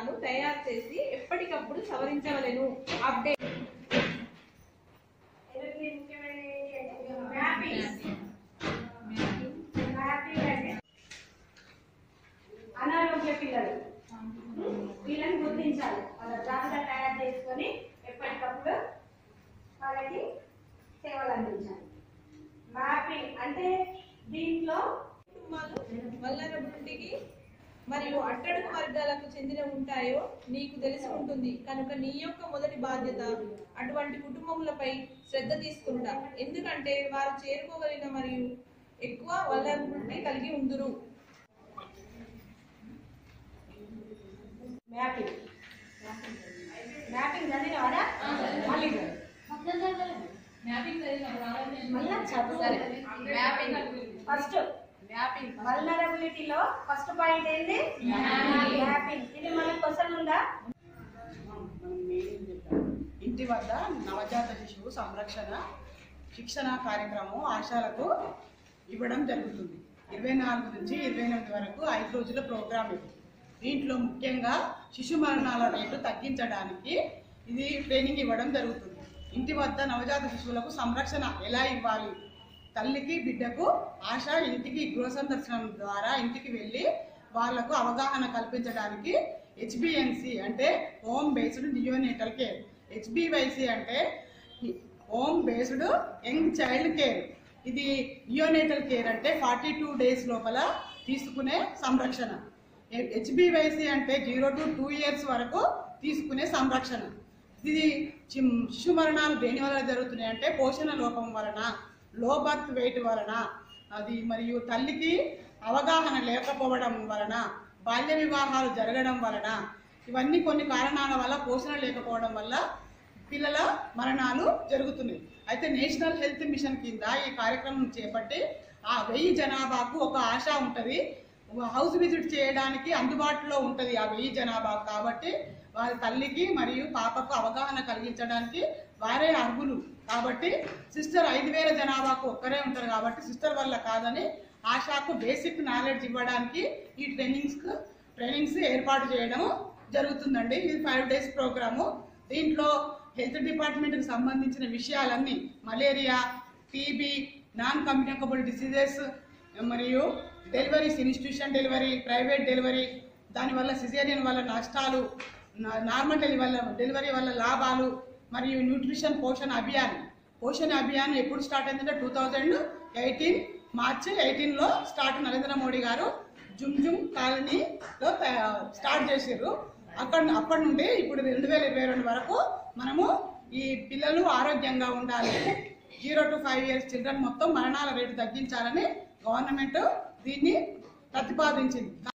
విధానాలు తయారు చేసి ఎప్పటికప్పుడు సవరించవలెను అప్డేట్ ఎనిమిది ముఖ్యమైనవి ఏంటి అంటే మ్యాపింగ్స్. మ్యాపింగ్ అంటే అనారోగ్య పిల్లలు వీళ్ళని గుర్తించాలి వాళ్ళ జాగ్రత్త తయారు చేసుకొని ఎప్పటికప్పుడు వాళ్ళకి సేవలు అందించాలి మ్యాపింగ్ అంటే దీంట్లో కుటుంబాలు వల్లరబిలిటీకి మరియు అట్టడుగు వర్గాలకు చెందిన ఉంటాయో నీకు తెలిసి ఉంటుంది కనుక నీ యొక్క మొదటి బాధ్యత అటువంటి కుటుంబములపై శ్రద్ధ తీసుకుంటా ఎందుకంటే వారు చేరుకోగలిగిన మరియు ఎక్కువ వల్లరబిలిటీ కలిగి ఉందురు మ్యాపింగ్ మ్యాపింగ్ చదివినవారా మళ్ళీ మళ్ళీ చదువు ఫస్ట్ వల్నరబిలిటీలో ఫస్ట్ పాయింట్ ఏంటి మ్యాపింగ్ ఇది మనకు క్వశ్చన్ ఉందా మనం మెయిన్ చెప్పాము. ఇంటి వద్ద నవజాత శిశువు సంరక్షణ శిక్షణ కార్యక్రమం ఆశాలకు ఇవ్వడం జరుగుతుంది ఇరవై నాలుగు నుంచి ఇరవై ఎనిమిది వరకు ఐదు రోజుల ప్రోగ్రామ్ ఇది దీంట్లో ముఖ్యంగా శిశు మరణాల రేటు తగ్గించడానికి ఇది ట్రైనింగ్ ఇవ్వడం జరుగుతుంది ఇంటి వద్ద నవజాత శిశువులకు సంరక్షణ ఎలా ఇవ్వాలి తల్లికి బిడ్డకు ఆశ ఇంటికి గృహ సందర్శనం ద్వారా ఇంటికి వెళ్ళి వాళ్లకు అవగాహన కల్పించడానికి హెచ్బిఎన్సి అంటే home based neonatal care HBYC అంటే home based young child care ఇది నియోనేటల్ కేర్ అంటే ఫార్టీ టూ డేస్ లోపల తీసుకునే సంరక్షణ హెచ్బివైసి అంటే జీరో టు టూ ఇయర్స్ వరకు తీసుకునే సంరక్షణ ఇది చిమ్- శిశు మరణాలు దేని వలన జరుగుతున్నాయి అంటే పోషణ లోపం వలన లో బర్త్ వెయిట్ వలన అది మరియు తల్లికి అవగాహన లేకపోవడం వలన బాల్య వివాహాలు జరగడం వలన ఇవన్నీ కొన్ని కారణాల వల్ల పోషణ లేకపోవడం వల్ల పిల్లల మరణాలు జరుగుతున్నాయి అయితే నేషనల్ హెల్త్ మిషన్ కింద ఈ కార్యక్రమం చేపట్టి ఆ వెయ్యి జనాభాకు ఒక ఆశ ఉంటుంది హౌస్ విజిట్ చేయడానికి అందుబాటులో ఉంటుంది ఆ వెయ్యి జనాభా కాబట్టి వారి తల్లికి మరియు పాపకు అవగాహన కలిగించడానికి వారే అర్హులు కాబట్టి సిస్టర్ ఐదు వేల జనాభాకు ఒక్కరే ఉంటారు కాబట్టి సిస్టర్ వల్ల కాదని ఆశాకు బేసిక్ నాలెడ్జ్ ఇవ్వడానికి ఈ ట్రైనింగ్స్ ట్రైనింగ్స్ ఏర్పాటు చేయడం జరుగుతుందండి ఇది ఫైవ్ డేస్ ప్రోగ్రాము దీంట్లో హెల్త్ డిపార్ట్మెంట్కి సంబంధించిన విషయాలన్నీ malaria TB non communicable diseases మరియు deliveries institution delivery private delivery దానివల్ల సిజేరియన్ వల్ల నష్టాలు నా- నార్మల్ డెలివరీ వల్ల డెలివరీ వల్ల లాభాలు మరియు న్యూట్రిషన్ పోషణ అభియాన్ పోషణ అభియాన్ ఎప్పుడు స్టార్ట్ అయిందంటే టూ థౌజండ్ ఎయిటీన్ మార్చి ఎయిటీన్లో స్టార్ట్ నరేంద్ర మోడీ గారు జుమ్ జుమ్ కాలనీలో తయా- స్టార్ట్ చేసారు అక్కడ అప్పటి నుండి ఇప్పుడు రెండు వేల ఇరవై రెండు వరకు మనము ఈ పిల్లలు ఆరోగ్యంగా ఉండాలి zero to five years children మొత్తం మరణాల రేటు తగ్గించాలని గవర్నమెంట్ దీన్ని ప్రతిపాదించింది